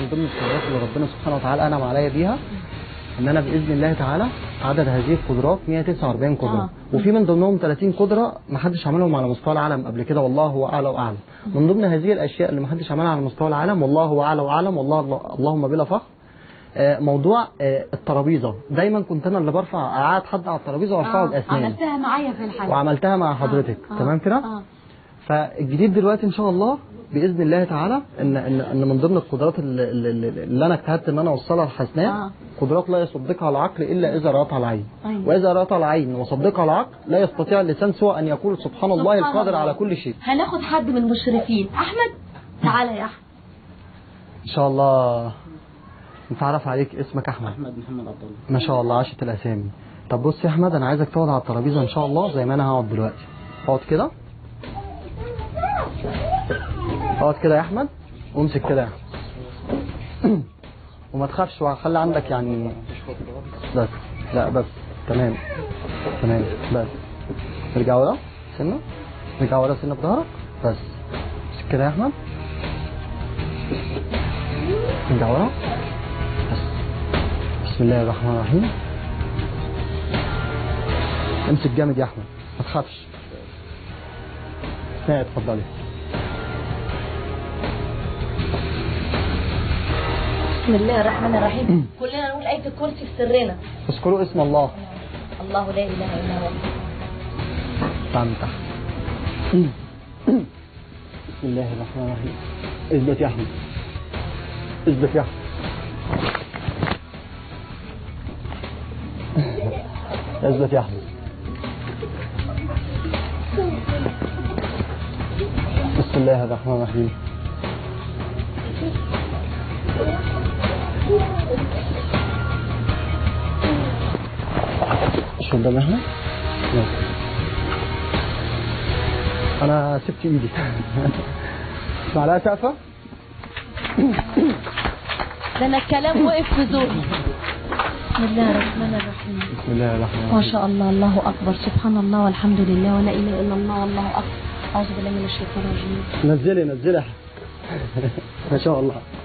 من ضمن القدرات اللي ربنا سبحانه وتعالى انعم عليا بيها ان انا باذن الله تعالى عدد هذه القدرات 149 قدره آه. وفي من ضمنهم 30 قدره ما حدش عملهم على مستوى العالم قبل كده والله هو اعلى واعلم من ضمن هذه الاشياء اللي ما حدش عملها على مستوى العالم والله هو اعلى واعلم والله اللهم بلا فخر آه، موضوع آه، الترابيزه دايما كنت انا اللي برفع اقعد حد على الترابيزه وارفعه آه، باسنان عملتها معايا في الحلقة وعملتها مع حضرتك آه، تمام كده آه. فالجديد دلوقتي ان شاء الله باذن الله تعالى ان ان ان من ضمن القدرات اللي, اللي, اللي انا اجتهدت ان انا اوصلها لحسنان آه. قدرات لا يصدقها العقل الا اذا راتها العين أيوة. واذا راتها العين وصدقها العقل لا يستطيع اللسان سوى ان يقول سبحان الله سبحان القادر الله. على كل شيء هناخد حد من المشرفين احمد تعالى يا احمد ان شاء الله نتعرف عليك اسمك احمد احمد محمد عبد الله ما شاء الله عاشت الاسامي طب بص يا احمد انا عايزك تقعد على الترابيزه ان شاء الله زي ما انا هقعد دلوقتي اقعد كده اقعد كده يا احمد وامسك كده يا احمد وما تخافش وخلي عندك يعني بس لا بس تمام تمام بس ارجع ورا سنه ارجع ورا سنه بظهرك بس امسك كده يا احمد ارجع ورا بس بسم الله الرحمن الرحيم امسك جامد يا احمد ما تخافش اسمعي اتفضلي بسم الله الرحمن الرحيم كلنا نقول آية الكرسي في سرنا اذكروا اسم الله الله لا إله إلا هو تعال من تحت بسم الله الرحمن الرحيم اثبت يا احمد اثبت يا احمد اثبت يا احمد بسم الله الرحمن الرحيم شو قدام احنا؟ يلا. انا سبت ايدي معلقه سقفه ده أنا الكلام وقف في زوري بسم الله الرحمن الرحيم بسم الله الرحمن ما الرحيم شاء الله الله أكبر سبحان الله والحمد لله ولا إله إلا الله والله أكبر أعوذ بالله من الشيطان الرجيم نزلي نزلي ما شاء الله